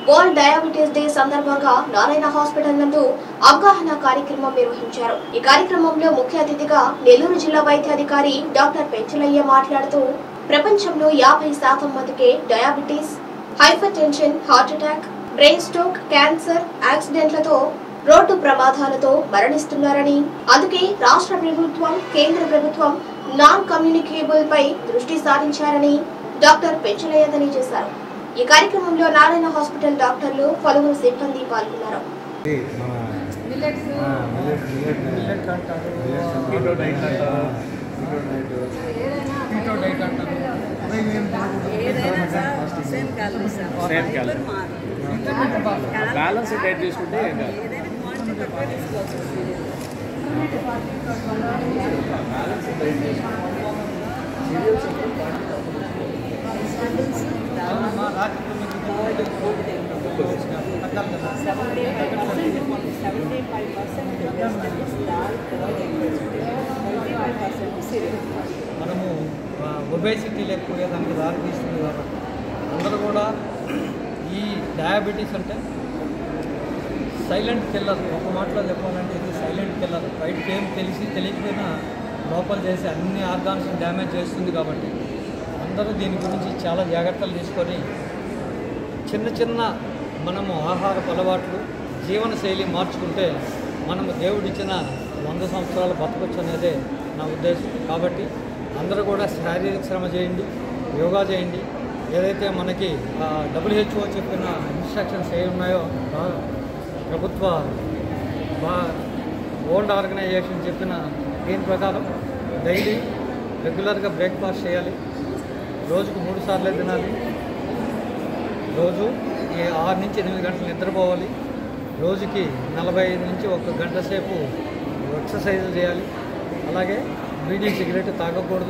World diabetes day సందర్భంగా Narayana hospital నందు అవగాహన కార్యక్రమం నిర్వహించారు ఈ కార్యక్రమంలో ముఖ్య అతిథిగా నెల్లూరు జిల్లా వైద్యాధికారి డాక్టర్ పెంచలయ్య మాట్లాడుతూ ప్రపంచంలో యాభై శాతం మందికి diabetes hypertension heart attack brain stroke cancer యాక్సిడెంట్లతో రోడ్డు ప్రమాదాలతో మరణిస్తున్నారని అందుకే రాష్ట్ర ప్రభుత్వం కేంద్ర ప్రభుత్వం నాన్ కమ్యూనికేబుల్ పై దృష్టి సారించారని డాక్టర్ పెంచలయ్య తెలియజేశారు ఈ కార్యక్రమంలో నారాయణ హాస్పిటల్ డాక్టర్లు పలువురు సిబ్బంది పాల్గొన్నారు ఇది మన మిల్లెట్స్ ఆ, మిల్లెట్ మిల్లెట్ మిల్లెట్ అంటారు కీటో డైట్ అంటారు. ఏదైనా కీటో డైట్ అంటారు ఏదైనా sir same calories sir Same fibre calories. మారదు బ్యాలెన్స్ డైట్ తీసుకుంటే ఏం కాదు ఏదైనా క్వాంటిటీ తక్కువ తీసుకోవాల్సి వస్తుంది మా రాత్రి మీకు గోల్డ్ గోల్డ్ తగ్గాలి కదా seventy five percent seventy five percent vegetables dal boil twenty five percent cereal మనము ఒబేసిటీ లేకపోయేదానికి దారి తీస్తుంది కాబట్టి అందరూ కూడా ఈ డయాబెటీస్ అంటే సైలెంట్ కిల్లర్ ఒక మాటలో చెప్పాలంటే ఇది సైలెంట్ కిల్లర్ బయటకి ఏం తెలిసి తెలియకపోయినా లోపల చేసి అన్ని ఆర్గాన్స్ డ్యామేజ్ చేస్తుంది కాబట్టి అందరూ దీని గురించి చాలా జాగ్రత్తలు తీసుకొని చిన్న చిన్న మనము ఆహారపు అలవాట్లు జీవనశైలి మార్చుకుంటే మనము దేవుడిచ్చిన వంద సంవత్సరాలు బతకొచ్చు అనేదే నా ఉద్దేశం కాబట్టి అందరూ కూడా శారీరక శ్రమ చేయండి యోగా చేయండి ఏదైతే మనకి డబ్ల్యూహెచ్ఓ చెప్పిన ఇన్స్ట్రక్షన్స్ ఏ ఉన్నాయో ఆ ప్రభుత్వ బా వరల్డ్ ఆర్గనైజేషన్ చెప్పిన దీని ప్రకారం డైలీ రెగ్యులర్గా బ్రేక్ఫాస్ట్ చేయాలి రోజుకు మూడు సార్లే తినాలి రోజు ఈ ఆరు నుంచి ఎనిమిది గంటలు నిద్రపోవాలి రోజుకి నలభై ఐదు నుంచి ఒక గంట సేపు ఎక్సర్సైజులు చేయాలి అలాగే బీడీ సిగరెట్ తాగకూడదు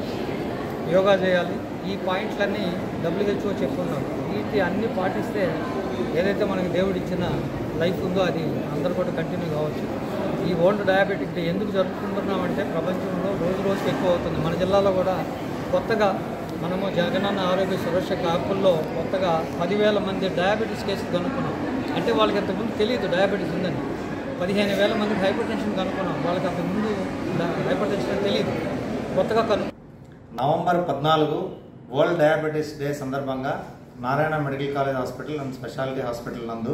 యోగా చేయాలి ఈ పాయింట్లన్నీ డబ్ల్యూహెచ్ఓ చెప్పుకున్నారు వీటి అన్నీ పాటిస్తే ఏదైతే మనకి దేవుడు ఇచ్చిన లైఫ్ ఉందో అది అందరూ కూడా కంటిన్యూ కావచ్చు ఈ వరల్డ్ డయాబెటిక్ డే ఎందుకు జరుపుకుంటున్నామంటే ప్రపంచంలో రోజు రోజుకి ఎక్కువ అవుతుంది మన జిల్లాలో కూడా కొత్తగా మనము జగనన్న ఆరోగ్య సురక్ష యాప్ల్లో కొత్తగా పదివేల మంది డయాబెటీస్ కేసులు కనుక్కున్నాం అంటే వాళ్ళకి అంతకుముందు తెలియదు డయాబెటీస్ ఉందని పదిహేను వేల మందికి హైపర్ టెన్షన్ కనుక్కున్నాం వాళ్ళకి అంతకుముందు హైపర్ టెన్షన్ తెలియదు కొత్తగా కను నవంబర్ పద్నాలుగు వరల్డ్ డయాబెటీస్ డే సందర్భంగా Narayana medical college hospital and speciality hospital నందు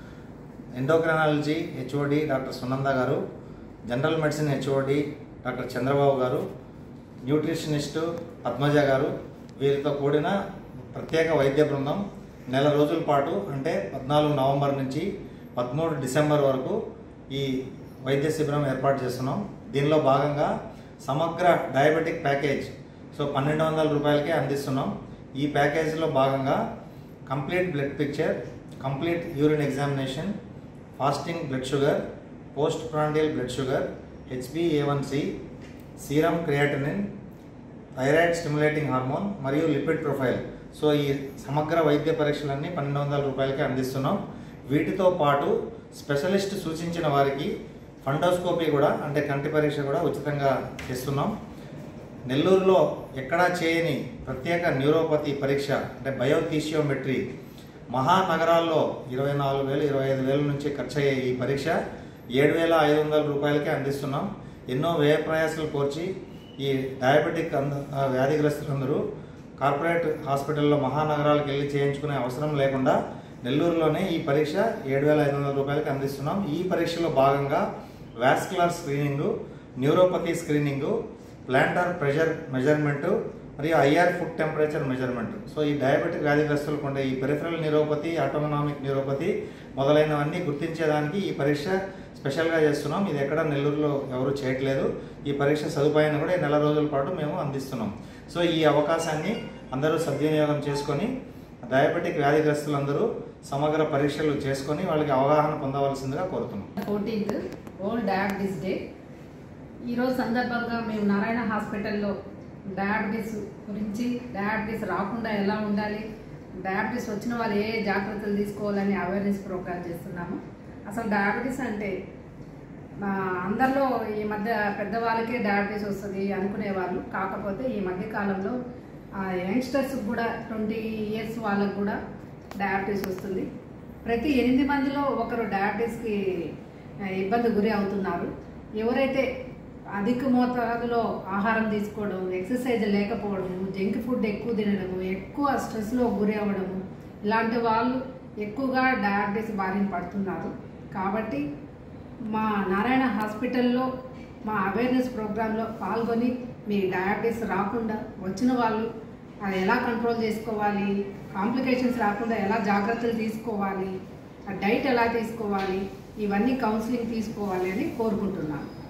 endocrinology HOD doctor Sunanda garu general medicine HOD doctor Chandrababu garu nutritionist Padmaja గారు వీరితో కూడిన ప్రత్యేక వైద్య బృందం నెల రోజుల పాటు అంటే పద్నాలుగు నవంబర్ నుంచి పదమూడు డిసెంబర్ వరకు ఈ వైద్య శిబిరం ఏర్పాటు చేస్తున్నాం దీనిలో భాగంగా సమగ్ర డయాబెటిక్ ప్యాకేజ్ సో పన్నెండు వందల రూపాయలకే అందిస్తున్నాం ఈ ప్యాకేజీలో భాగంగా complete blood picture complete urine examination fasting blood sugar post prandial blood sugar హెచ్బిఏవన్సి serum creatinine thyroid stimulating hormone మరియు లిపిడ్ ప్రొఫైల్ సో ఈ సమగ్ర వైద్య పరీక్షలన్నీ పన్నెండు వందల రూపాయలకి అందిస్తున్నాం వీటితో పాటు స్పెషలిస్ట్ సూచించిన వారికి ఫండోస్కోపీ కూడా అంటే కంటి పరీక్ష కూడా ఉచితంగా చేస్తున్నాం నెల్లూరులో ఎక్కడా చేయని ప్రత్యేక న్యూరోపతి పరీక్ష అంటే బయోథీషియోమెట్రీ మహానగరాల్లో ఇరవై నాలుగు వేలు ఇరవై ఐదు వేల నుంచి ఖర్చు అయ్యే ఈ పరీక్ష ఏడు వేల ఐదు వందల రూపాయలకే అందిస్తున్నాం ఎన్నో వ్యయ ప్రయాసాలు కోర్చి ఈ డయాబెటిక్ అంద ఆ, వ్యాధిగ్రస్తులందరూ కార్పొరేట్ హాస్పిటల్లో మహానగరాలకు వెళ్ళి చేయించుకునే అవసరం లేకుండా నెల్లూరులోనే ఈ పరీక్ష ఏడు వేల ఐదు వందల రూపాయలకి అందిస్తున్నాం ఈ పరీక్షలో భాగంగా vascular screening neuropathy screening plantar pressure measurement మరియు IR foot temperature measurement so ఈ డయాబెటిక్ వ్యాధిగ్రస్తులకు ఉండే ఈ పెరిఫరల్ న్యూరోపతి ఆటోనామిక్ న్యూరోపతి మొదలైనవన్నీ గుర్తించేదానికి ఈ పరీక్ష స్పెషల్గా చేస్తున్నాం ఇది ఎక్కడ నెల్లూరులో ఎవరు చేయట్లేదు ఈ పరీక్ష సదుపాయాన్ని కూడా ఈ నెల రోజుల పాటు మేము అందిస్తున్నాం సో ఈ అవకాశాన్ని అందరూ సద్వినియోగం చేసుకొని డయాబెటిక్ వ్యాధిగ్రస్తులందరూ సమగ్ర పరీక్షలు చేసుకొని వాళ్ళకి అవగాహన పొందవలసిందిగా కోరుతున్నాం ఫోర్టీన్త్ వరల్డ్ డయాబెటీస్ డే ఈరోజు సందర్భంగా మేము నారాయణ హాస్పిటల్లో డయాబెటీస్ గురించి డయాబెటీస్ రాకుండా ఎలా ఉండాలి డయాబెటీస్ వచ్చిన వాళ్ళు ఏ జాగ్రత్తలు తీసుకోవాలని అవేర్నెస్ ప్రోగ్రామ్ చేస్తున్నాము అసలు డయాబెటీస్ అంటే మా అందరిలో ఈ మధ్య పెద్దవాళ్ళకే డయాబెటీస్ వస్తుంది అనుకునేవాళ్ళు కాకపోతే ఈ మధ్య కాలంలో యంగ్స్టర్స్ కూడా ట్వంటీ ఇయర్స్ వాళ్ళకు కూడా డయాబెటీస్ వస్తుంది ప్రతి ఎనిమిది మందిలో ఒకరు డయాబెటీస్కి ఆ, ఇబ్బంది గురి అవుతున్నారు ఎవరైతే అధిక మోతాదులో ఆహారం తీసుకోవడం ఎక్సర్సైజ్ లేకపోవడం జంక్ ఫుడ్ ఎక్కువ తినడము ఎక్కువ స్ట్రెస్లో గురి అవ్వడము ఇలాంటి వాళ్ళు ఎక్కువగా డయాబెటీస్ బారిన పడుతున్నారు కాబట్టి మా నారాయణ హాస్పిటల్లో మా అవేర్నెస్ ప్రోగ్రాంలో పాల్గొని మీ డయాబెటీస్ రాకుండా వచ్చిన వాళ్ళు అది ఎలా కంట్రోల్ చేసుకోవాలి కాంప్లికేషన్స్ రాకుండా ఎలా జాగ్రత్తలు తీసుకోవాలి ఆ డైట్ ఎలా తీసుకోవాలి ఇవన్నీ కౌన్సిలింగ్ తీసుకోవాలి అని కోరుకుంటున్నాను